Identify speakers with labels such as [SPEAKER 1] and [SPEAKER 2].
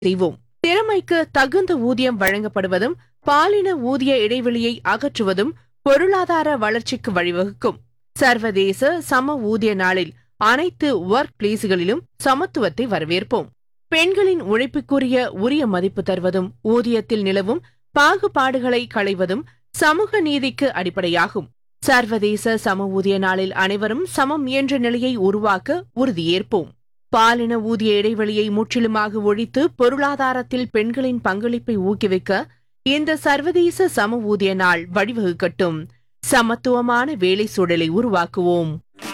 [SPEAKER 1] செய்வோம் திறமைக்கு தகுந்த ஊதியம் வழங்கப்படுவதும் பாலின ஊதிய இடைவெளியை அகற்றுவதும் பொருளாதார வளர்ச்சிக்கு வழிவகுக்கும் சர்வதேச சம ஊதிய நாளில் அனைத்து ஒர்க் பிளேஸ்களிலும் சமத்துவத்தை வரவேற்போம் பெண்களின் உழைப்புக்குரிய உரிய மதிப்பு தருவதும் ஊதியத்தில் நிலவும் பாகுபாடுகளை களைவதும் சமூக நீதிக்கு அடிப்படையாகும் சர்வதேச சம ஊதிய நாளில் அனைவரும் சமம் என்ற நிலையை உருவாக்க உறுதியேற்போம் பாலின ஊதிய இடைவெளியை முற்றிலுமாக ஒழித்து பொருளாதாரத்தில் பெண்களின் பங்களிப்பை ஊக்குவிக்க இந்த சர்வதேச சம ஊதிய நாள் வழிவகுக்கட்டும் சமத்துவமான வேலை சூழலை உருவாக்குவோம்